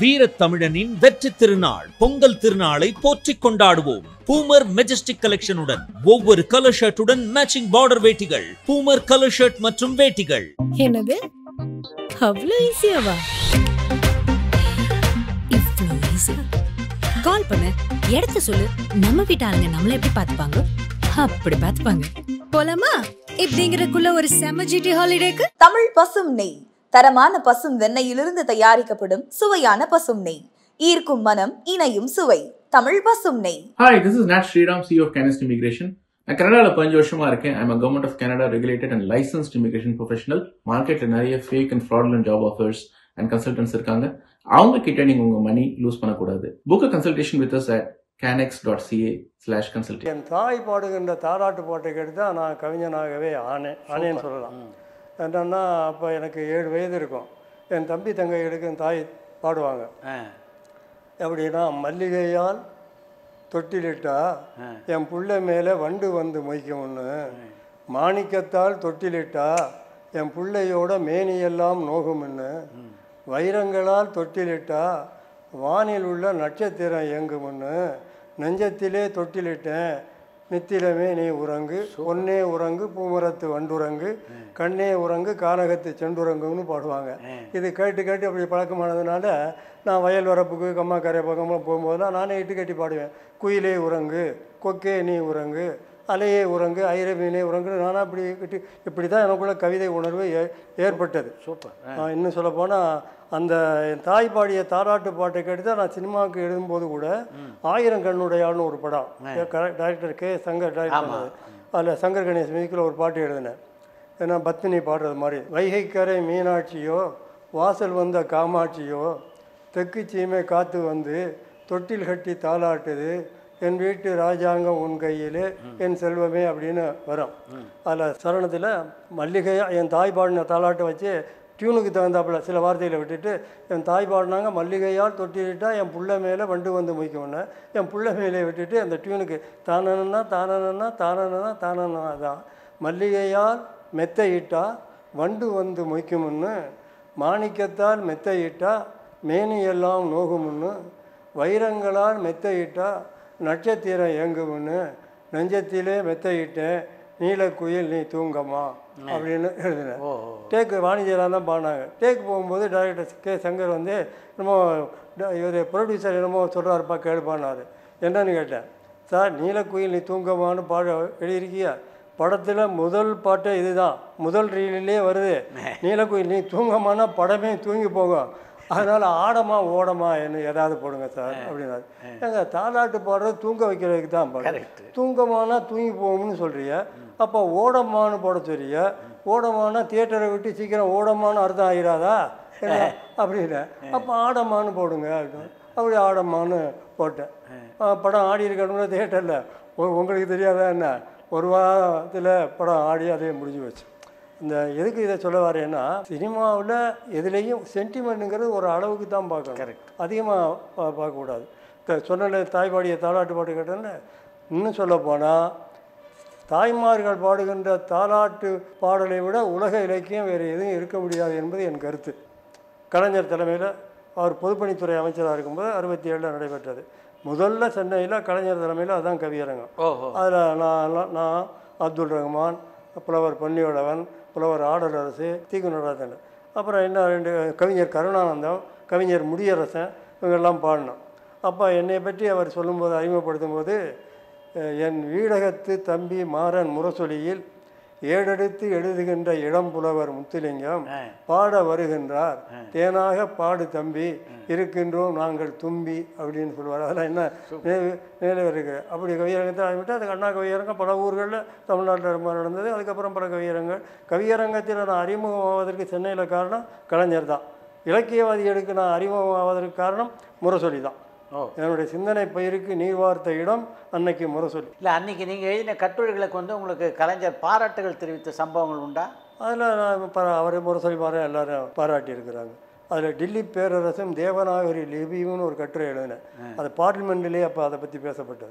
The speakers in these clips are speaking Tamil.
வீரத் தமிழனின் வெற்றி திருநாள் பொங்கல் திருநாளை போற்றிக் கொண்டாடுவோம் பூமர் மெஜஸ்டிக் கலெக்ஷனுடன் ஒவ்வொரு கலர் ஷர்ட்டுடன் மேட்சிங் பார்டர் வேட்டிகள் பூமர் கலர் ஷர்ட் மற்றும் வேட்டிகள் என்னது அவ்வளோ ஈஸியாவா இவ்ளோ ஈஸி கால் பண்ணு இடத்த சொல்லு நம்ம வீட்டு ஆளுங்க நம்மள எப்படி பாத்துப்பாங்க அப்படி பாத்துப்பாங்க போலாமா இப்படிங்கிறதுக்குள்ள ஒரு செம ஜிடி ஹாலிடேக்கு தமிழ் பசும் நெய் தரமான பசும் வெண்ணெயிலிருந்து தயாரிக்கப்படும் சுவையான பசும் நெய் ஈர்க்கும் மனம் இணையும் சுவை தமிழ் பசும் நெய் Hi, this is Nat Sriram, CEO of Canist Immigration. நான் கனடாவில் பதினஞ்சு வருஷமா இருக்கேன் I'm government of Canada regulated and licensed immigration professional மார்க்கெட்ல நிறைய fake and fraudulent job offers and consultants இருக்காங்க அவங்க கிட்ட நீங்க உங்க மணி லூஸ் பண்ணக்கூடாது book consultation with us at Canex dot CA slash consultation என் தாய் பாடுகின்ற தாலாட்டு பாட்டை கேட்டு தான் நான் கவிஞனாகவே ஆனேன் ஆனேன்னு சொல்லலாம் என்னன்னா அப்போ எனக்கு ஏழு வயது இருக்கும் என் தம்பி தங்கைகளுக்கு என் தாய் பாடுவாங்க எப்படின்னா மல்லிகையால் தொட்டிலிட்டா என் புள்ள மேலே வண்டு வந்து மொய்க்கும்னு மாணிக்கத்தால் தொட்டிலிட்டா என் பிள்ளையோட மேனியெல்லாம் நோகும்னு வைரங்களால் தொட்டிலிட்டா வானில் உள்ள நட்சத்திரம் இயங்கும்னு நெஞ்சத்திலே தொட்டிலிட்டேன் நித்திலமே நீ உறங்கு பொன்னே உறங்கு பூமரத்து வண்டுறங்கு கண்ணே உறங்கு கானகத்து செண்டுறங்குன்னு பாடுவாங்க இது கேட்டு கேட்டு அப்படி பழக்கமானதுனால நான் வயல் வரப்புக்கு கம்மாக்கரை பக்கமாக போகும்போதெல்லாம் நானே இட்டு கட்டி பாடுவேன் குயிலே உறங்கு கொக்கே நீ உறங்கு அலையே உறங்கு ஐர மீனே உறங்கு நானும் அப்படி கட்டி இப்படி தான் எனக்குள்ள கவிதை உணர்வு ஏ ஏற்பட்டது சூப்பர் இன்னும் சொல்லப்போனால் அந்த என் தாய் பாடிய தாராட்டு பாட்டை கேட்டு தான் நான் சினிமாவுக்கு எழுதும்போது கூட ஆயிரம் கண்ணுடையாள்னு ஒரு படம் டைரக்டர் கே சங்கர் டைரக்டர் அதில் சங்கர் கணேஷ் மியூசிக்கில் ஒரு பாட்டு எழுதினேன் ஏன்னா பத்தினி பாடுறது மாதிரி வைகைக்கரை மீனாட்சியோ வாசல் வந்த காமாட்சியோ தெற்கு சீமை காத்து வந்து தொட்டில் கட்டி தாளாட்டுது என் வீட்டு ராஜாங்கம் உன் கையிலே என் செல்வமே அப்படின்னு வரும் அதில் சரணத்தில் மல்லிகையா என் தாய் பாடின தாளாட்டை வச்சு டியூனுக்கு தகுந்தாப்புல சில வார்த்தைகளை விட்டுட்டு என் தாய் பாடினாங்க மல்லிகையால் தொட்டிலிட்டா என் புள்ள மேலே வண்டு வந்து மொய்க்கணுன்னு என் புள்ள மேலே விட்டுட்டு அந்த டியூனுக்கு தானனா தானனா தானனா தானனா தான் மல்லிகையால் மெத்தையிட்டா வண்டு வந்து மொய்க்கும்னு மாணிக்கத்தால் மெத்தையிட்டா மேனியெல்லாம் நோகும்னு வைரங்களால் மெத்தையிட்டா நட்சத்திரம் இயங்கும்னு நெஞ்சத்திலே மெத்தையிட்டேன் நீலக்குயில் நீ தூங்கம்மா அப்படின்னு எழுதினேன் டேக்கு வாணிஜராக தான் பாடினாங்க டேக்கு போகும்போது டைரக்டர் கே சங்கர் வந்து என்னமோ இவர் ப்ரொடியூசர் என்னமோ சொல்கிறாருப்பா கேளுப்பான்னாரு என்னன்னு கேட்டேன் சார் நீலக்குயில் நீ தூங்கம்மான்னு பாட எழுதியிருக்கியா படத்தில் முதல் பாட்டே இதுதான் முதல் ரீலிலே வருது நீலக்குயில் நீ தூங்கம்மானா படமே தூங்கி போகும் அதனால் ஆடமா ஓடமா என்ன ஏதாவது போடுங்க சார் அப்படின்னாரு ஏங்க தாலாட்டு பாடுறது தூங்க வைக்கிறதுக்கு தான் பாடு தூங்கமானா தூங்கி போகும்னு சொல்றிய அப்போ ஓடமான்னு போட சொல்றிய ஓடமானா தியேட்டரை விட்டு சீக்கிரம் ஓடமான்னு அர்த்தம் ஆகிடாதா என்ன அப்படின்னு அப்போ ஆடமான்னு போடுங்க அப்படின்னு. அப்படி ஆடமான்னு போட்டேன் ஆ, படம் ஆடி இருக்கணும்னா தியேட்டரில் உங்களுக்கு தெரியாதா என்ன ஒரு வாரத்தில் படம் ஆடி அதே முடிஞ்சு வச்சு இந்த எதுக்கு இதை சொல்ல வரேன்னா சினிமாவில் எதுலேயும் சென்டிமெண்ட்டுங்கிறது ஒரு அளவுக்கு தான் பார்க்கணும் கரெக்ட் அதிகமாக பா பார்க்கக்கூடாது இப்போ சொன்னல தாய்பாடிய தாலாட்டு பாட்டு கேட்டேன்ல இன்னும் சொல்ல போனால் தாய்மார்கள் பாடுகின்ற தாலாட்டு பாடலை விட உலக இலக்கியம் வேறு எதுவும் இருக்க முடியாது என்பது என் கருத்து கலைஞர் தலைமையில் அவர் பொதுப்பணித்துறை அமைச்சராக இருக்கும்போது அறுபத்தி ஏழில் நடைபெற்றது முதல்ல சென்னையில் கலைஞர் தலைமையில் அதான் கவியரங்கம் அதில் நான் நான் அப்துல் ரஹ்மான் புலவர் பொன்னிவளவன் புலவர் ஆடலரசு தீகு நடராஜன் அப்புறம் என்ன ரெண்டு கவிஞர் கருணானந்தம் கவிஞர் முடியரசன் இவங்கெல்லாம் பாடினோம் அப்போ என்னை பற்றி அவர் சொல்லும்போது அறிமுகப்படுத்தும் போது அஹ், என் வீடகத்து தம்பி மாறன் முரசொலியில் ஏடெடுத்து எழுதுகின்ற இளம் புலவர் முத்துலிங்கம் பாட வருகின்றார் தேனாக பாடு தம்பி இருக்கின்றோம் நாங்கள் தும்பி அப்படின்னு சொல்லுவார் அதெல்லாம் என்ன நினைவு நினைவு இருக்கு அப்படி கவியரங்கத்தை ஆரம்பிட்டு அதுக்கு அண்ணா கவியரங்கம் பல ஊர்களில் தமிழ்நாட்டில் ரொம்ப நடந்தது அதுக்கப்புறம் பல கவியரங்கள் கவியரங்கத்தில் நான் அறிமுகமாவதற்கு சென்னையில் காரணம் கலைஞர் தான் இலக்கியவாதிகளுக்கு நான் அறிமுகமாவதற்கு காரணம் முரசொலி தான் என்னுடைய சிந்தனை பயிருக்கு நீர் வார்த்த இடம் அன்னைக்கு முரசொலி இல்லை அன்னைக்கு நீங்கள் எழுதின கட்டுரைகளுக்கு வந்து உங்களுக்கு கலைஞர் பாராட்டுகள் தெரிவித்த சம்பவங்கள் உண்டா அதில் நான் பர அவரை முரசொலி பாரு எல்லாரும் பாராட்டி இருக்கிறாங்க அதில் டில்லி பேரரசும் தேவநாகரி லிபியும்னு ஒரு கட்டுரை எழுதினேன் அது பார்லிமெண்ட்லேயே அப்போ அதை பற்றி பேசப்பட்டது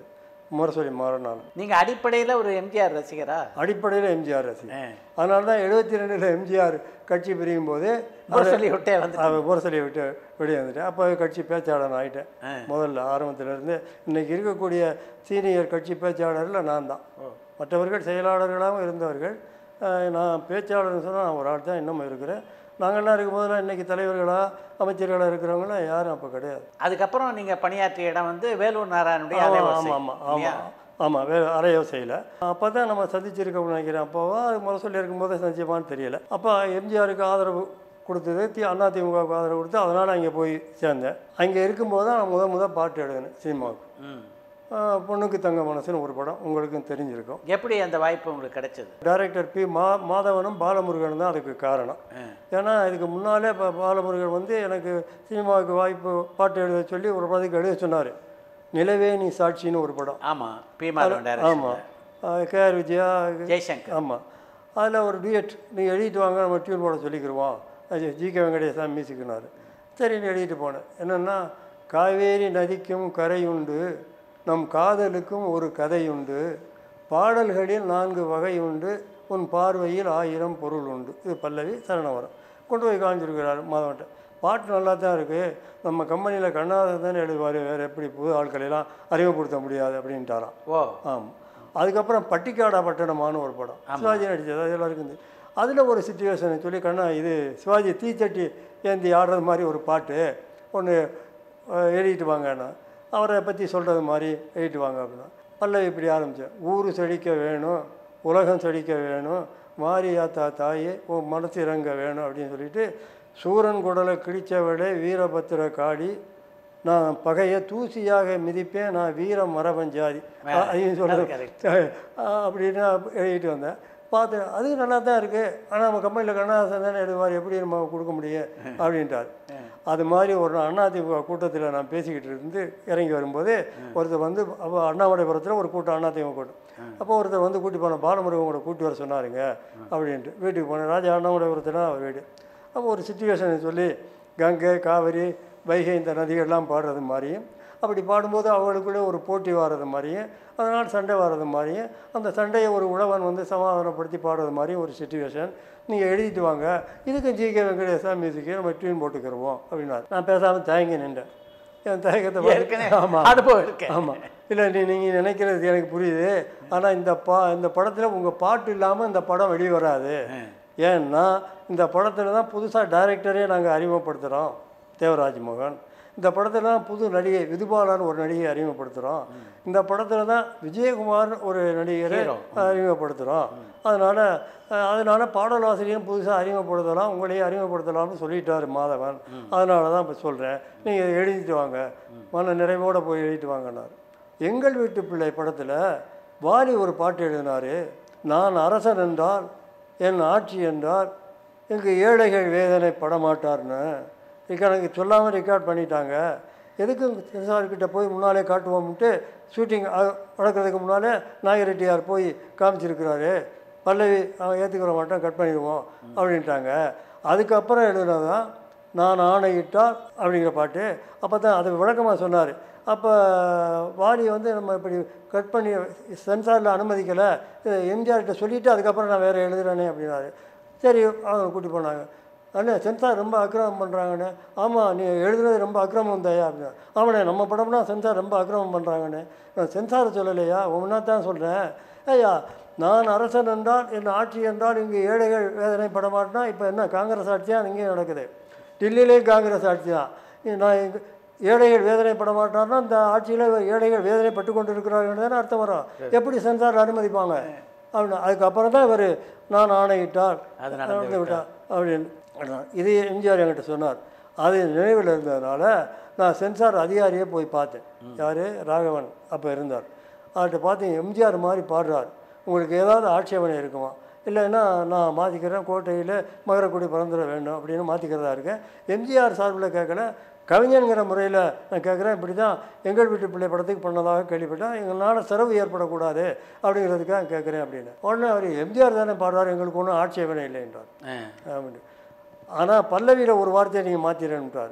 முரசொலி மாறன் நான் நீங்க அடிப்படையில ஒரு எம்ஜிஆர் ரசிகரா அடிப்படையில் எம்ஜிஆர் ரசிகர் ஆ. அதனால தான் எழுபத்தி ரெண்டில் எம்ஜிஆர் கட்சி பிரியும் போது முரசொலி விட்டே வந்து அவன் முரசொலியை விட்டு வெளியே வந்துட்டேன் அப்போ கட்சி பேச்சாளர் ஆகிட்டேன் முதல்ல ஆரம்பத்துல இருந்து இன்னைக்கு இருக்கக்கூடிய சீனியர் கட்சி பேச்சாளரில் நான் தான் மற்றவர்கள் செயலாளர்களாகவும் இருந்தவர்கள் அஹ், நான் பேச்சாளர்னு சொன்னால் நான் ஒரு ஆள் தான் இன்னமும் இருக்கிறேன் நாங்கள்லாம் இருக்கும்போதெல்லாம் இன்னைக்கு தலைவர்களாக அமைச்சர்களாக இருக்கிறவங்களாம் யாரும் அப்போ கிடையாது அதுக்கப்புறம் நீங்க பணியாற்றிய இடம் வந்து வேலூர் நாராயணுடைய ஆமாம் அலைவாசி. ஆமாம் ஆமாம் இல்லையா? ஆமாம் ஆமாம் வே அரையோ செய்யலை அப்போ தான் நம்ம சந்திச்சிருக்கோம்னு நினைக்கிறேன் அப்போவா அது முதல் சொல்லி இருக்கும்போது சந்திச்சோமான்னு தெரியல அப்போ எம்ஜிஆருக்கு ஆதரவு கொடுத்தது தி அதிமுகவுக்கு ஆதரவு கொடுத்து அதனால் அங்கே போய் சேர்ந்தேன் அங்கே இருக்கும்போது தான் நான் முத முத பாட்டு எழுதினேன் சினிமாவுக்கு ம். ஆஹ் பொண்ணுக்கு தங்க மனசுன்னு ஒரு படம் உங்களுக்கும் தெரிஞ்சிருக்கும் எப்படி அந்த வாய்ப்பு உங்களுக்கு கிடைச்சது டைரக்டர் பி மா மாதவனும் பாலமுருகனும் தான் அதுக்கு காரணம் ஏன்னா இதுக்கு முன்னாலே இப்போ பாலமுருகன் வந்து எனக்கு சினிமாவுக்கு வாய்ப்பு பாட்டு எழுத சொல்லி ஒரு படத்துக்கு எழுத சொன்னார் நிலவே நீ சாட்சின்னு ஒரு படம் ஆமா பி மாதவன் டைரக்ஷன் ஆமாம் கேஆர் விஜயா ஜெய்சங்கர் ஆமாம் அதில் ஒரு டியூட் நீ எழுதிட்டு வாங்க நம்ம டியூன் போட சொல்லிக்கிருவோம் அது ஜி கே வெங்கடேசன் மியூசிக்குனாரு சரி நீ எழுதிட்டு போனேன் என்னென்னா காவேரி நதிக்கும் கரையுண்டு நம் காதலுக்கும் ஒரு கதையுண்டு பாடல்களில் நான்கு வகை உண்டு உன் பார்வையில் ஆயிரம் பொருள் உண்டு இது பல்லவி சரணவரம் கொண்டு போய் காமிச்சிருக்கிறார் மாதவன்ட்ட பாட்டு நல்லா தான் இருக்குது நம்ம கம்பெனியில் கண்ணாதன் தானே எழுதுவார் வேறு எப்படி புது ஆட்களெல்லாம் அறிமுகப்படுத்த முடியாது அப்படின்ட்டாராம் ஓ ஆமாம் அதுக்கப்புறம் பட்டிக்காடா பட்டணமான்னு ஒரு படம் சிவாஜி நடித்தது அது எல்லாருக்கும் தெரியும் அதில் ஒரு சுச்சுவேஷனை சொல்லி கண்ணா இது சிவாஜி தீச்சட்டி ஏந்தி ஆடுறது மாதிரி ஒரு பாட்டு ஒன்று எழுதிட்டு வாங்கண்ணா அவரை பற்றி சொல்கிறது மாதிரி எழுதிட்டு வாங்க அப்படின்னா பல்லவி இப்படி ஆரம்பித்தேன் ஊர் செழிக்க வேணும் உலகம் செழிக்க வேணும் மாரியாத்தா தாயே ஓ மனசு இறங்க வேணும் அப்படின்னு சொல்லிட்டு சூரன் குடலை கிழிச்சவளே வீரபத்திர காளி நான் பகையை தூசியாக மிதிப்பேன் நான் வீர மரபஞ்சாதி அதையும் சொல்கிறது அப்படின்னு எழுதிட்டு வந்தேன் பார்த்தேன் அது நல்லா தான் இருக்குது ஆனால் நம்ம கம்பெனியில் கண்ணாசன் தானே எழுதுவார் எப்படி நம்ம கொடுக்க முடியும் அப்படின்ட்டார் அது மாதிரி ஒரு நாள் அதிமுக கூட்டத்தில் நான் பேசிக்கிட்டு இருந்து இறங்கி வரும்போது ஒருத்தர் வந்து அப்போ அண்ணாமலைபுரத்தில் ஒரு கூட்டம் அதிமுக கூட்டம் அப்போ ஒருத்தர் வந்து கூட்டி போன பாலமுருகன் கூட கூட்டி வர சொன்னாருங்க அப்படின்ட்டு வீட்டுக்கு போனேன் ராஜா அண்ணாமலைபுரத்தில் அவர் வீடு அப்போ ஒரு சுச்சுவேஷனை சொல்லி கங்கை காவிரி வைகை இந்த நதிகள்லாம் பாடுறது மாதிரியும் அப்படி பாடும்போது அவங்களுக்குள்ளே ஒரு போட்டி வர்றது மாதிரியும் அதனால் சண்டை வர்றது மாதிரியும் அந்த சண்டையை ஒரு உழவன் வந்து சமாதானப்படுத்தி பாடுறது மாதிரியும் ஒரு சுச்சுவேஷன் நீங்கள் எழுதிட்டு வாங்க இதுக்கு ஜி கே வெங்கடேசா மியூசிக்கு நம்ம டியூன் போட்டுக்கிருவோம் அப்படின்னாரு நான் பேசாமல் தயங்கி நின்றேன் என் தயக்கத்தை ஏற்கனவே ஆமாம் அனுபவம் இருக்கு ஆமாம் இல்லை நீ நீங்கள் நினைக்கிறது எனக்கு புரியுது ஆனால் இந்த பா இந்த படத்தில் உங்கள் பாட்டு இல்லாமல் இந்த படம் வெளியே வராது ஏன்னா இந்த படத்தில் தான் புதுசாக டைரக்டரே நாங்கள் அறிமுகப்படுத்துகிறோம் தேவராஜ் மோகன் இந்த படத்தில் தான் புது நடிகை விதுபாலான்னு ஒரு நடிகை அறிமுகப்படுத்துகிறோம் இந்த படத்தில் தான் விஜயகுமார் ஒரு நடிகரை அறிமுகப்படுத்துகிறோம் அதனால் அதனால் பாடலாசிரியரும் புதுசாக அறிமுகப்படுத்தலாம் உங்களையும் அறிமுகப்படுத்தலாம்னு சொல்லிட்டார் மாதவன் அதனால தான் இப்போ சொல்கிறேன் நீங்கள் எழுதிட்டு வாங்க மன நிறைவோடு போய் எழுதிட்டு வாங்கினார் எங்கள் வீட்டு பிள்ளை படத்தில் வாலி ஒரு பாட்டு எழுதினார் நான் அரசன் என்றால் என் ஆட்சி என்றால் எங்கள் ஏழைகள் வேதனை படமாட்டார்னு எனக்கு சொல்லாமல் ரெக்கார்ட் பண்ணிட்டாங்க எதுக்கு சென்சார்கிட்ட போய் முன்னாலே காட்டுவோம்ட்டு ஷூட்டிங் நடக்கிறதுக்கு முன்னாலே நாயரெட்டியார் போய் காமிச்சிருக்கிறாரு பல்லவி அவன் ஏற்றுக்கிற மாட்டோம் கட் பண்ணிடுவோம் அப்படின்ட்டாங்க அதுக்கப்புறம் எழுதுனது தான் நான் ஆணையிட்டால் அப்படிங்கிற பாட்டு அப்போ தான் அது விளக்கமாக சொன்னார் அப்போ வாலி வந்து நம்ம இப்படி கட் பண்ணி சென்சாரில் அனுமதிக்கலை எம்ஜிஆர்கிட்ட சொல்லிவிட்டு அதுக்கப்புறம் நான் வேறு எழுதுறேனே அப்படின்னாரு சரி அவங்க கூட்டி போனாங்க அண்ணே சென்சார் ரொம்ப அக்கிரமம் பண்ணுறாங்கண்ணே ஆமாம் நீ எழுதுனது ரொம்ப அக்கிரமம் தயா அப்படின்னா ஆமாண்ணே நம்ம படம்னா சென்சார் ரொம்ப அக்கிரமம் பண்ணுறாங்கண்ணே நான் சென்சாரை சொல்லலையா ஒன்றா தான் சொல்கிறேன் ஐயா நான் அரசன் என்றால் என் ஆட்சி என்றால் இங்கே ஏழைகள் வேதனை படமாட்டினா இப்போ என்ன காங்கிரஸ் ஆட்சி தான் இங்கேயும் நடக்குது டெல்லியிலேயும் காங்கிரஸ் ஆட்சி தான் நான் எங்க ஏழைகள் வேதனை படமாட்டார்னா இந்த ஆட்சியில் ஏழைகள் வேதனை பட்டு கொண்டு இருக்கிறார்கள் தானே அர்த்தம் வரும் எப்படி சென்சார் அனுமதிப்பாங்க அப்படின்னு அதுக்கப்புறம் தான் இவர் நான் ஆணையிட்டார் அது நடந்து நடந்து விட்டார் அப்படின்னு அதான். இது எம்ஜிஆர் என்கிட்ட சொன்னார் அது நினைவில் இருந்ததுனால நான் சென்சார் அதிகாரியே போய் பார்த்தேன் யார் ராகவன் அப்போ இருந்தார் அவர்கிட்ட பார்த்து எம்ஜிஆர் மாதிரி பாடுறார் உங்களுக்கு ஏதாவது ஆட்சேபனை இருக்குமா இல்லைன்னா நான் மாற்றிக்கிறேன் கோட்டையில் மகரக்குடி பிறந்துட வேண்டும் அப்படின்னு மாற்றிக்கிறதா இருக்கேன் எம்ஜிஆர் சார்பில் கேட்கல கவிஞனுங்கிற முறையில் நான் கேட்குறேன் இப்படி தான் எங்கள் வீட்டு பிள்ளை படத்துக்கு பண்ணதாக கேள்விப்பட்டேன் எங்களால் செலவு ஏற்படக்கூடாது அப்படிங்கிறதுக்காக கேட்குறேன் அப்படின்னு உடனே அவர் எம்ஜிஆர் தானே பாடுறார் எங்களுக்கு ஒன்றும் ஆட்சேபனை இல்லை என்றார் ஆ. அப்படின்னு ஆனால் பல்லவியில் ஒரு வார்த்தையை நீங்கள் மாற்றிடுன்ட்டார்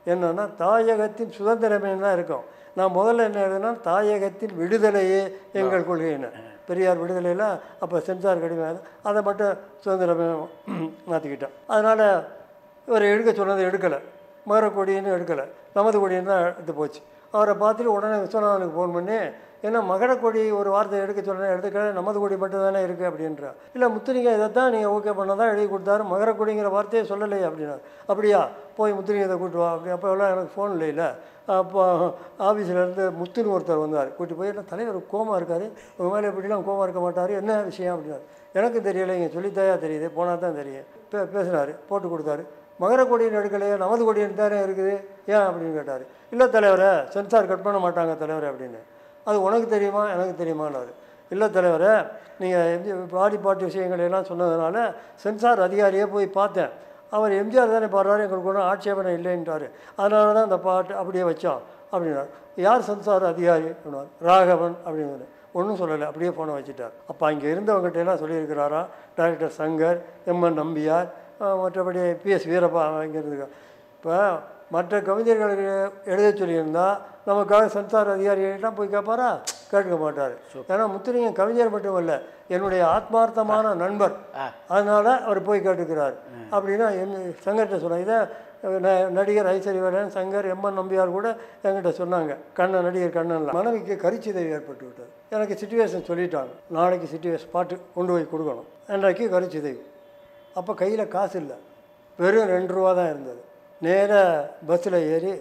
என்னன்னா தாயகத்தின் சுதந்திரமே தான் இருக்கும் நான் முதல்ல என்ன எழுதுனா தாயகத்தின் விடுதலையே எங்கள் கொள்கைன்னு பெரியார் விடுதலையில் அப்போ சென்சார் கடுமை அதை மட்டும் சுதந்திரமே மாற்றிக்கிட்டேன் அதனால் இவர் எடுக்க சொன்னதை எடுக்கலை மகரக்கொடின்னு எடுக்கலை நமது கொடின்னு தான் எடுத்து போச்சு அவரை பார்த்துட்டு உடனே விஸ்வநாதனுக்கு ஃபோன் பண்ணி ஏன்னா மகரக்கொடி ஒரு வார்த்தை எடுக்க சொன்னேன் எடுத்துக்கல நமது கொடி மட்டும் தானே இருக்குது அப்படின்றா இல்லை முத்துலிங்க இதை தான் நீங்கள் ஓகே பண்ண தான் எழுதி கொடுத்தாரு மகரக்கொடிங்கிற வார்த்தையே சொல்லலையே அப்படின்னாரு அப்படியா போய் முத்துலிங்க இதை கூட்டு வா அப்படி அப்போ எல்லாம் எனக்கு ஃபோன் இல்லைல்ல அப்போ ஆஃபீஸில் முத்துன்னு ஒருத்தர் வந்தார் கூட்டி போய் என்ன தலைவர் கோமா இருக்கார் உங்க மேலே எப்படிலாம் கோமா இருக்க மாட்டார் என்ன விஷயம் அப்படின்னாரு எனக்கு தெரியலை இங்கே சொல்லித்தாயா தெரியுது போனால் தான் தெரியும் பே பேசினார் போட்டு கொடுத்தாரு மகர கொடியின் எடுக்கலையே நமது கொடியின் தானே இருக்குது ஏன் அப்படின்னு கேட்டார் இல்லை தலைவரை சென்சார் கட் பண்ண மாட்டாங்க தலைவரை அப்படின்னு அது உனக்கு தெரியுமா எனக்கு தெரியுமான்னாரு இல்லை தலைவரை நீங்கள் எம்ஜி பாடி பாட்டு விஷயங்கள் எல்லாம் சொன்னதுனால சென்சார் அதிகாரியே போய் பார்த்தேன் அவர் எம்ஜிஆர் தானே பாடுறாரு எங்களுக்கு ஒன்றும் ஆட்சேபனை இல்லைன்ட்டாரு அதனால தான் அந்த பாட்டு அப்படியே வச்சோம் அப்படின்னார் யார் சென்சார் அதிகாரி அப்படின்னார் ராகவன் அப்படின்னு ஒன்றும் சொல்லலை அப்படியே ஃபோனை வச்சுட்டார் அப்போ அங்கே இருந்தவங்ககிட்ட எல்லாம் சொல்லியிருக்கிறாரா டைரக்டர் சங்கர் எம்என் நம்பியார் அஹ் மற்றபடி பிஎஸ் வீரப்பா இங்கே இருந்துக்க இப்போ மற்ற கவிஞர்களுக்கு எழுத சொல்லியிருந்தா நமக்காக சென்சார் அதிகாரிகள்லாம் போய் கேட்பாரா கேட்க மாட்டார் ஏன்னா முத்துலிங்கம் கவிஞர் மட்டும் இல்லை என்னுடைய ஆத்மார்த்தமான நண்பர் அதனால அவர் போய் கேட்டுக்கிறார் அப்படின்னா எம் சங்கர்கிட்ட சொன்னாங்க இதை ந- நடிகர் ஐஸ்வர்யவேலன் சங்கர் எம்என் நம்பியார் கூட என்கிட்ட சொன்னாங்க கண்ணன் நடிகர் கண்ணன்ல மனைவிக்கு கரிச்சிதைவு ஏற்பட்டு விட்டது எனக்கு சுச்சுவேஷன் சொல்லிட்டாங்க நாளைக்கு சுச்சுவேஷன் பாட்டு கொண்டு போய் கொடுக்கணும் அன்றைக்கு கரிச்சிதைவு அப்போ கையில் காசு இல்லை வெறும் ரெண்டு ரூபா தான் இருந்தது நேராக பஸ்ஸில் ஏறி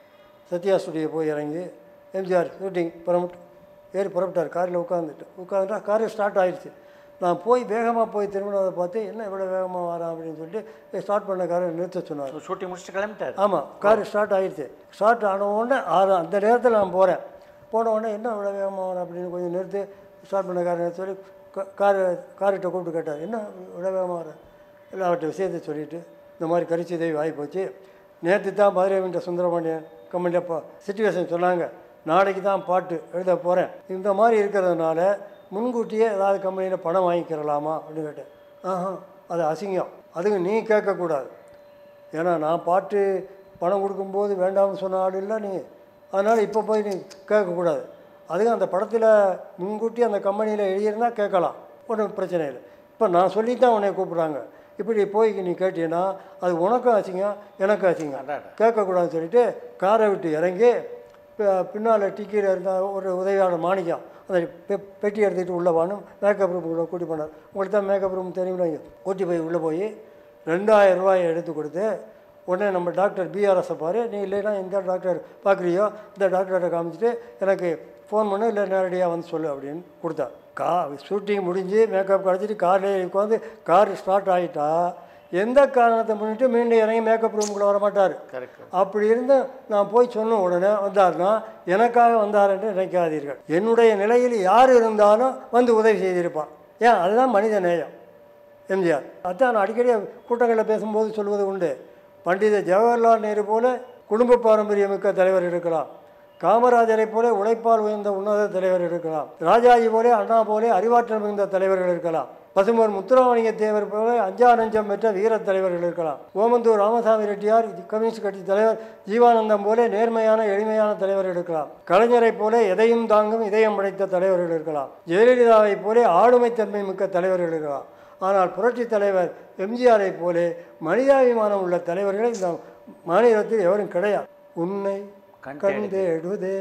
சத்யா ஸ்டுடியோ போய் இறங்கி எம்ஜிஆர் ஷூட்டிங் புறப்பட்டு ஏறி புறப்பட்டார் காரில் உட்காந்துட்டு உட்காந்துட்டா கார் ஸ்டார்ட் ஆயிடுச்சு நான் போய் வேகமாக போய் திரும்பினதை பார்த்து என்ன இவ்வளோ வேகமாக வரான் அப்படின்னு சொல்லிட்டு ஸ்டார்ட் பண்ண காரை நிறுத்த சொன்னார் ஷூட்டிங் முடிச்சுட்டு கிளம்பிட்டார் ஆமாம் கார் ஸ்டார்ட் ஆயிடுச்சு ஸ்டார்ட் ஆன உடனே ஆறு அந்த நேரத்தில் நான் போகிறேன் போன உடனே என்ன இவ்வளோ வேகமாக வரேன் அப்படின்னு கொஞ்சம் நிறுத்தி ஸ்டார்ட் பண்ண காரை நிறுத்தி சொல்லி கா- கார் கார்கிட்ட கூப்பிட்டு கேட்டார் என்ன இவ்வளோ வேகமாக வரேன் இல்லை அவர்கிட்ட விஷயத்தை சொல்லிவிட்டு இந்த மாதிரி கரிச்சிதை ஆகி போச்சு நேற்று தான் மதுரை சுந்தரபாண்டியன் கம்பெனி அப்போ சுச்சுவேஷன் சொன்னாங்க நாளைக்கு தான் பாட்டு எழுத போகிறேன் இந்த மாதிரி இருக்கிறதுனால முன்கூட்டியே ஏதாவது கம்பெனியில் பணம் வாங்கிக்கிறலாமா அப்படின்னு கேட்டேன் ஆஹா அது அசிங்கம் அதுக்கு நீ கேட்கக்கூடாது ஏன்னா நான் பாட்டு பணம் கொடுக்கும்போது வேண்டாம்னு சொன்ன ஆள் இல்லை நீ அதனால் இப்போ போய் நீ கேட்கக்கூடாது அதுவும் அந்த படத்தில் முன்கூட்டி அந்த கம்பெனியில் எழுதியிருந்தா கேட்கலாம் ஒன்றும் பிரச்சனை இல்லை இப்போ நான் சொல்லி தான் உன்னை கூப்பிட்றாங்க இப்படி போய் நீ கேட்டீங்கன்னா அது உனக்கும் அசிங்கம் எனக்கும் அசிங்கம் கேட்கக்கூடாதுன்னு சொல்லிட்டு காரை விட்டு இறங்கி பின்னால் டிக்கியில் இருந்த ஒரு உதவியாளர் மாணிக்கம் அந்த பெ- பெட்டி எடுத்துகிட்டு உள்ளே வான்னு மேக்கப் ரூம் கூட கூட்டி போனார் உங்களுக்கு தான் மேக்கப் ரூம் தெரியும்ல கூட்டி போய் உள்ளே போய் ரெண்டாயிரம் ரூபாயை எடுத்து கொடுத்து உடனே நம்ம டாக்டர் பிஆர்எஸை பாரு நீ இல்லைன்னா எந்த டாக்டர் பார்க்குறியோ இந்த டாக்டர்கிட்ட காமிச்சிட்டு எனக்கு ஃபோன் பண்ணு இல்லை நேரடியாக வந்து சொல்லு அப்படின்னு கொடுத்தா கா ஷூட்டிங் முடிஞ்சு மேக்கப் கிடச்சிட்டு கார்லேயே உட்காந்து கார் ஸ்டார்ட் ஆகிட்டா எந்த காரணத்தை முன்னிட்டு மீண்டும் இறங்கி மேக்கப் ரூமுக்குள்ளே வர மாட்டார் அப்படி இருந்து நான் போய் சொன்ன உடனே வந்தார்னா எனக்காக வந்தார் என்று நினைக்காதீர்கள் என்னுடைய நிலையில் யார் இருந்தாலும் வந்து உதவி செய்திருப்பான் ஏன் அதுதான் மனித நேயம் எம்ஜிஆர் அதான் நான் அடிக்கடி கூட்டங்களில் பேசும்போது சொல்வது உண்டு பண்டித ஜவஹர்லால் நேரு போல குடும்ப பாரம்பரியமிக்க தலைவர் இருக்கலாம் காமராஜரை போல உழைப்பால் உயர்ந்த உன்னத தலைவர் இருக்கலாம் ராஜாஜி போல அண்ணா போல அறிவாற்றல் மிகுந்த தலைவர்கள் இருக்கலாம் பசும்பொன் முத்துராமலிங்க தேவர் போல அஞ்சா நஞ்சம் பெற்ற வீர தலைவர்கள் இருக்கலாம் ஓமந்தூர் ராமசாமி ரெட்டியார் கம்யூனிஸ்ட் கட்சி தலைவர் ஜீவானந்தம் போல நேர்மையான எளிமையான தலைவர் இருக்கலாம் கலைஞரைப் போல எதையும் தாங்கும் இதயம் படைத்த தலைவர்கள் இருக்கலாம் ஜெயலலிதாவைப் போல ஆளுமைத்தன்மை மிக்க தலைவர்கள் இருக்கலாம் ஆனால் புரட்சி தலைவர் எம்ஜிஆரை போலே மனிதாபிமானம் உள்ள தலைவர்கள் இந்த மாநிலத்தில் எவரும் கிடையாது உன்னை கண் தேடுதே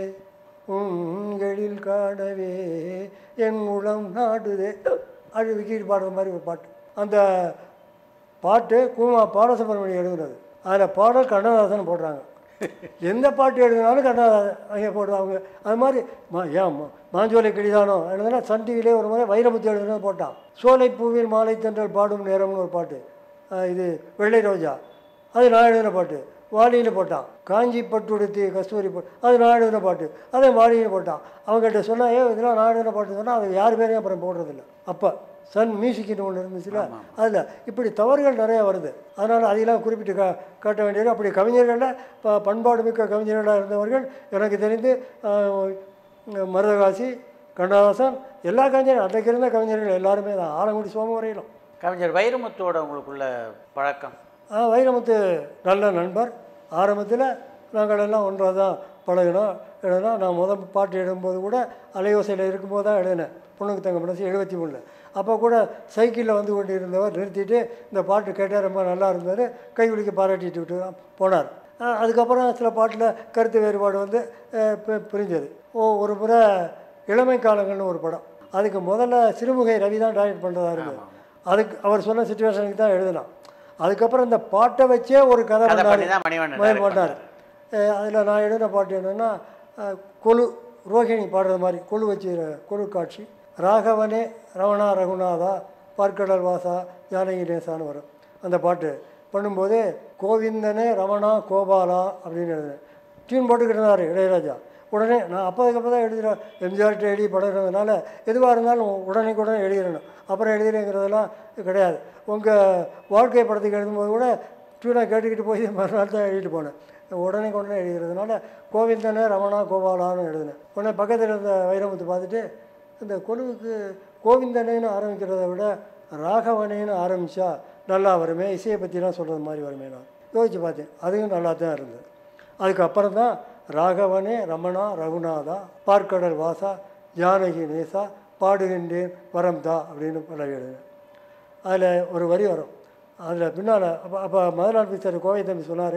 உங்களில் காணவே என் உளம் நாடுதே அது விக்கிட்டு பாடுற மாதிரி ஒரு பாட்டு அந்த பாட்டு கூமா பாலசுப்ரமணியம் எழுதுனது அதில் பாடல் கண்ணதாசன் போடுறாங்க எந்த பாட்டு எழுதினாலும் கண்ணதாசன் அங்கே போடுறாங்க அது மாதிரி மா ஏன் மா- மாஞ்சோலை கிளிதானோ எழுதுனா சன் டிவிலே ஒரு முறை வைரமுத்து எழுதுனது போட்டான் சோலை பூவில் மாலை தென்றல் பாடும் நேரம்னு ஒரு பாட்டு அஹ் இது வெள்ளை ரோஜா அது நான் எழுதின பாட்டு வாலின்னு போட்டான் காஞ்சி பட்டுடுத்தி கஸ்தூரி பட்டு அது நான் எழுதின பாட்டு அதை வாலின்னு போட்டான் அவங்ககிட்ட சொன்னா ஏ இதெல்லாம் நான் எழுதின பாட்டு சொன்னால் அது யார் பேரையும் அப்புறம் போடுறதில்ல அப்போ சன் மியூசிக்னு ஒன்று இருந்துச்சுல அதில் இப்படி தவறுகள் நிறைய வருது அதனால் அதையெல்லாம் குறிப்பிட்டு கா காட்ட வேண்டியது அப்படி கவிஞர்களில் ப பண்பாடு மிக்க கவிஞர்களாக இருந்தவர்கள் எனக்கு தெரிந்து ஆஹ், மருதகாசி கண்ணதாசன் எல்லா கவிஞரும் அன்றைக்கு இருந்த கவிஞர்கள் எல்லாருமே தான் ஆலங்குடி சோம வரையிலும் கவிஞர் வைரமுத்துவோட உங்களுக்குள்ள பழக்கம் ஆ, வைரமுத்து நல்ல நண்பர் ஆரம்பத்தில் நாங்கள் எல்லாம் ஒன்றாக தான் பழகினோம் எழுதினா நான் முதல் பாட்டு எழுதும்போது கூட அலையோசையில் இருக்கும்போது தான் எழுதினேன் பொண்ணுக்கு தங்க மனசு எழுபத்தி மூணில் அப்போ கூட சைக்கிளில் வந்து கொண்டு இருந்தவர் நிறுத்திட்டு இந்த பாட்டு கேட்டால் ரொம்ப நல்லா இருந்தார் கை குலுக்கி பாராட்டிட்டு விட்டு தான் போனார் அஹ் அதுக்கப்புறம் சில பாட்டில் கருத்து வேறுபாடு வந்து அஹ், பி- பிரிஞ்சது ஓ ஒரு முறை இளமை காலங்கள்னு ஒரு படம் அதுக்கு முதல்ல சிறுமுகை ரவி தான் டைரக்ட் பண்ணுறதா இருந்தது அதுக்கு அவர் சொன்ன சுச்சுவேஷனுக்கு தான் எழுதினான் அதுக்கப்புறம் இந்த பாட்டை வச்சே ஒரு கதை கதை பண்ணி பண்ணார் தான் மணிவண்ணன் மயம் direct பண்ணார் அதில் நான் எழுதின பாட்டு என்னென்னா கொலு ரோஹிணி பாடுறது மாதிரி கொலு வச்சு கொலு காட்சி ராகவனே ரமணா ரகுநாதா பார்க்கடல் வாசா ஜானகி நேசான்னு வரும் அந்த பாட்டு பண்ணும்போது கோவிந்தனே ரமணா கோபாலா அப்படின்னு எழுதினேன் டியூன் போட்டுக்கிட்டு இருந்தார் இளையராஜா உடனே நான் அப்போதுக்கு அப்போ தான் எழுதுகிறேன் எம்ஜிஆர்கிட்ட எழுதி பழகிறதுனால எதுவாக இருந்தாலும் உடனே உடனே எழுதிடணும் அப்புறம் எழுதுறேங்கிறதெல்லாம் கிடையாது உங்கள் வாழ்க்கை படத்துக்கு எழுதும்போது கூட டியூனை கேட்டுக்கிட்டு போய் மறுநாள் தான் எழுதிட்டு போனேன் உடனே உடனே எழுதுறதுனால கோவிந்தனே ரமணா கோபாலான்னு எழுதினேன் உடனே பக்கத்தில் இருந்த வைரமுத்து பார்த்துட்டு இந்த கொலுவுக்கு கோவிந்தனேன்னு ஆரம்பிக்கிறத விட ராகவனேன்னு ஆரம்பித்தா நல்லா வருமே இசையை பற்றிலாம் சொல்கிறது மாதிரி வருமே நான் யோசித்து பார்த்தேன் அதுவும் நல்லா தான் இருந்தது அதுக்கப்புறம் தான் ராகவனே ரமணா ரகுநாதா பார்க்கடல் வாசா ஜானகி நேசா பாடுகின்றேன் வரம் தா அப்படின்னு பல எழுதினேன் அதில் ஒரு வரி வரும் அதில் பின்னால் அப்போ அப்போ முதலாளி மிஸ்டர் கோவை தம்பி சொன்னார்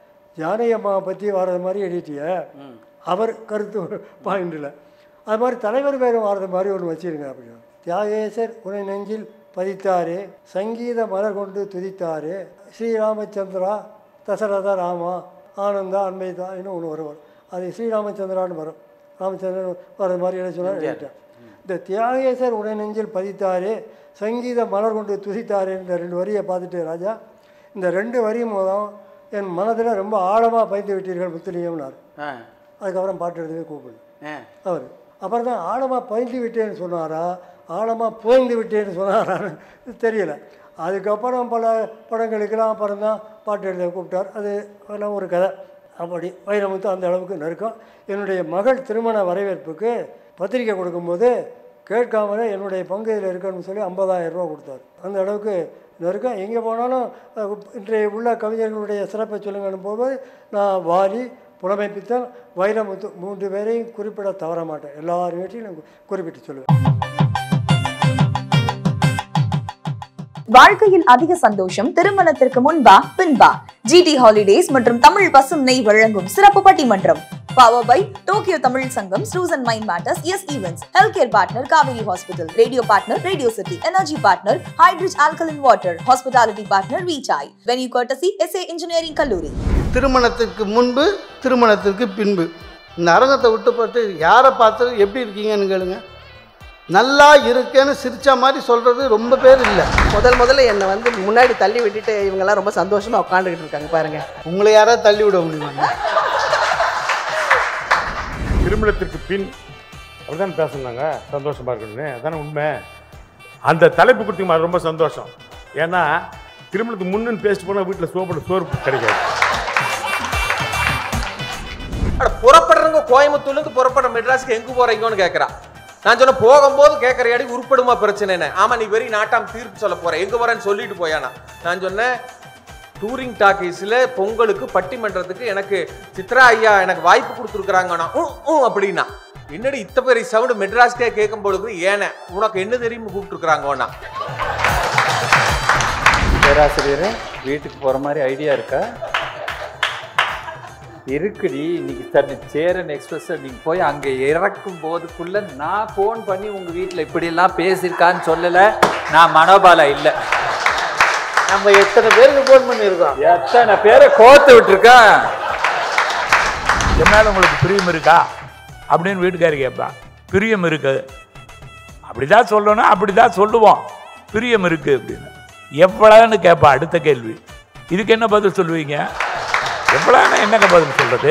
ஜானகி அம்மாவை பற்றி வர்றது மாதிரி எழுதிட்டிய அவர் கருத்து பாயிண்டில் அது மாதிரி தலைவர் பேரும் வர்றது மாதிரி ஒன்று வச்சிருங்க அப்படின்னு தியாகேசர் உனை நெஞ்சில் பதித்தாரே சங்கீத மலர் கொண்டு துதித்தாரே ஸ்ரீராமச்சந்திரா தசரத ராமா ஆனந்தா அன்மைதா இன்னும் ஒன்று வரும் அது ஸ்ரீராமச்சந்திரான்னு வரும் ராமச்சந்திரன் வர்றது மாதிரி எழுத சொன்னார் எழுதிட்டேன் இந்த தியாகேசர் உடை நெஞ்சில் பதித்தாரே சங்கீத மலர் கொண்டு துதித்தாரே இந்த ரெண்டு வரியை பார்த்துட்டு ராஜா இந்த ரெண்டு வரியும் மூலம் என் மனதில் ரொம்ப ஆழமாக பயந்து விட்டீர்கள் முத்துலியம்னார் ஆ அதுக்கப்புறம் பாட்டு எழுதவே கூப்பிடு ஆ அவர் அப்புறம் தான் ஆழமாக பயந்து விட்டேன்னு சொன்னாரா ஆழமாக புயந்து விட்டேன்னு சொன்னாரான்னு தெரியல அதுக்கப்புறம் பல படங்களுக்கெல்லாம் அப்புறம் தான் பாட்டு எழுத கூப்பிட்டார் அது அதெல்லாம் ஒரு கதை அப்படி வைரமுத்து அந்த அளவுக்கு நெருக்கம் என்னுடைய மகள் திருமண வரவேற்புக்கு பத்திரிக்கை கொடுக்கும்போது கேட்காமலே என்னுடைய பங்கு இதில் இருக்குன்னு சொல்லி 50000 ரூபா கொடுத்தாரு அந்த அளவுக்கு நெருக்கம் எங்கே போனாலும் அஹ், இன்றைய உள்ள கவிஞர்களுடைய சிறப்பை சொல்லுங்கன்னு போகும்போது நான் வாலி புலமைப்பித்தன் வைரமுத்து மூன்று பேரையும் குறிப்பிட தவற மாட்டேன் எல்லார் வீட்டையும் குறிப்பிட்டு சொல்லுவேன் வாழ்க்கையில் அதிக சந்தோஷம் திருமணத்திற்கு முன்பா பின்பா ஜிடி ஹாலிடேஸ் மற்றும் தமிழ் பசும் நெய் வழங்கும் சிறப்பு பட்டிமன்றம் power by Tokyo Tamil Sangam ஸ்ரூசன் mind matters S events health care partner Kauvery hospital radio partner radio city energy partner Hydrich alkaline water hospitality partner வீச்சாய் venue courtesy S A engineering கல்லூரி திருமணத்திற்கு முன்பு திருமணத்திற்கு பின்பு இந்த அரங்கத்தை விட்டு பார்த்து யாரை பார்த்து எப்படி இருக்கீங்கன்னு கேளுங்க நல்லா இருக்கேன்னு சிரிச்ச மாதிரி சொல்கிறது ரொம்ப பேர் இல்லை முதல் முதல்ல என்னை வந்து முன்னாடி தள்ளி விட்டுட்டு இவங்கெல்லாம் ரொம்ப சந்தோஷமா உட்காந்துக்கிட்டு இருக்காங்க பாருங்க உங்களை யாராவது தள்ளி விட முடியுமா திருமணத்திற்கு பின் அப்படிதான் பேசுனாங்க சந்தோஷமா இருக்கணும்னு அதானே உண்மை அந்த தலைப்பு கொடுத்தீங்க ரொம்ப சந்தோஷம் ஏன்னா திருமணத்துக்கு முன்னு பேசிட்டு போனால் வீட்டில் சோப்பு சோறு கிடைக்காது அட புறப்படுறவங்க கோயம்புத்தூர்லேருந்து புறப்படுற மெட்ராஸ்க்கு எங்க போறீங்கன்னு கேட்குறா நான் சொன்ன போகும்போது கேட்குற உருப்படுமா பிரச்சனை என்ன ஆமா நீ வெறி நாட்டாம் தீர்ப்பு சொல்ல போற எங்க போறேன்னு சொல்லிட்டு போயானா நான் சொன்னேன் டூரிங் டாக்கீஸில் பொங்கலுக்கு பட்டிமன்றத்துக்கு எனக்கு சித்ரா ஐயா எனக்கு வாய்ப்பு கொடுத்துருக்குறாங்கண்ணா ம் ம் அப்படின்னா என்னடி இத்த பெரிய சவுண்டு மெட்ராஸ்க்கே கேட்கும் பொழுது ஏன உனக்கு என்ன தெரியுமா கூப்பிட்டுருக்குறாங்கண்ணா பேராசிரியரே வீட்டுக்கு போகிற மாதிரி ஐடியா இருக்கா இருக்குடி இன்னைக்கு தண்ணி சேரன் எக்ஸ்பிரஸ் நீங்கள் போய் அங்கே இறக்கும் போதுக்குள்ள நான் ஃபோன் பண்ணி உங்கள் வீட்டில் இப்படியெல்லாம் பேசியிருக்கான்னு சொல்லலை நான் மனோபாலா இல்லை நம்ம எத்தனை பேருக்கு ஃபோன் பண்ணியிருக்கோம் எத்தனை பேரை கோத்து விட்டுருக்கேன் என் மேல உங்களுக்கு பிரியம் இருக்கா அப்படின்னு வீட்டுக்காரி கேட்பான் பிரியம் இருக்கு அப்படிதான் சொல்லணும் அப்படிதான் சொல்லுவோம் பிரியம் இருக்கு அப்படின்னு எவ்வளோன்னு கேட்பா அடுத்த கேள்வி இதுக்கு என்ன பதில் சொல்லுவீங்க எவ்வளோன்னு என்னங்க பதில் சொல்றது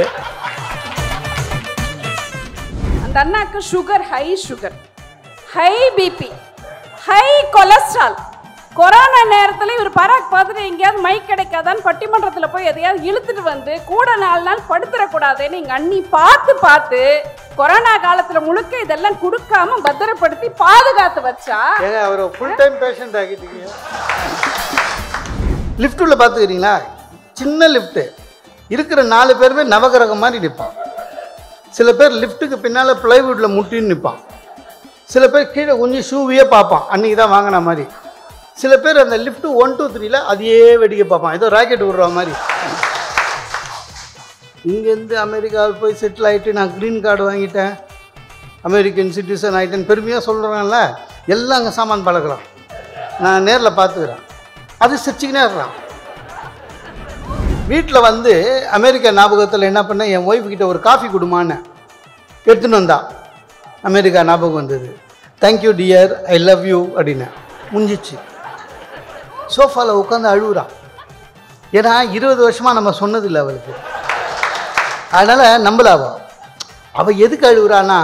அந்த அண்ணாக்கு sugar high sugar high BP high cholesterol corona நேரத்தில் இவர் பராக் பார்த்துட்டு எங்கேயாவது மைக் கிடைக்காதான்னு பட்டிமன்றத்தில் போய் எதையாவது இழுத்துட்டு வந்து கூட நாலு நாள் படுத்துடக்கூடாதுன்னு எங்கள் அண்ணி பார்த்து பார்த்து கொரோனா காலத்தில் முழுக்க இதெல்லாம் கொடுக்காம பத்திரப்படுத்தி பாதுகாத்து வச்சா ஏங்க அவரை ஃபுல் டைம் பேஷண்ட் ஆக்கிட்டீங்க லிஃப்ட் உள்ள பார்த்துக்கிறீங்களா சின்ன லிஃப்ட்டு இருக்கிற நாலு பேருமே நவகிரகம் மாதிரி நிற்பான் சில பேர் லிஃப்ட்டுக்கு பின்னால் ப்ளைவுட்டில் முட்டின்னு நிற்பான் சில பேர் கீழே கொஞ்சம் ஷூவையே பார்ப்பான் அன்றைக்கி தான் வாங்கின மாதிரி சில பேர் அந்த லிஃப்ட் ஒன் டூ த்ரீல அதையே வெடிக்க பார்ப்பான் ஏதோ ராக்கெட் விடுற மாதிரி இங்கேருந்து அமெரிக்காவில் போய் செட்டில் ஆகிட்டு நான் க்ரீன் கார்டு வாங்கிட்டேன் அமெரிக்கன் சிட்டிசன் ஆகிட்டேன்னு பெருமையாக சொல்கிறேன்ல எல்லாம் அங்கே சாமான் பழக்கலாம் நான் நேரில் பார்த்துக்கிறேன் அது சிரிச்சுக்கினே இருக்கிறான் வீட்டில் வந்து அமெரிக்கா ஞாபகத்தில் என்ன பண்ணேன் என் ஒய்ஃப் கிட்ட ஒரு காஃபி கொடுமான்னு எடுத்துன்னு வந்தா அமெரிக்கா ஞாபகம் வந்தது thank you dear I love you அப்படின்னு முடிஞ்சிச்சு சோஃபாவில் உட்காந்து அழுகுறான் ஏன்னா இருபது வருஷமாக நம்ம சொன்னதில்லை அவளுக்கு அதனால் நம்பல அவ அவள் எதுக்கு அழுகுறான்னா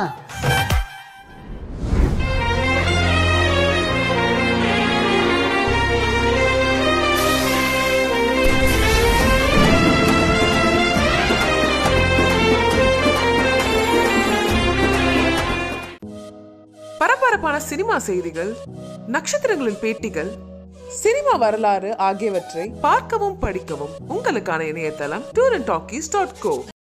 பரபரப்பான சினிமா செய்திகள் நட்சத்திரங்களின் பேட்டிகள் சினிமா வரலாறு ஆகியவற்றை பார்க்கவும் படிக்கவும் உங்களுக்கான இணையதளம் tour and talkies dot go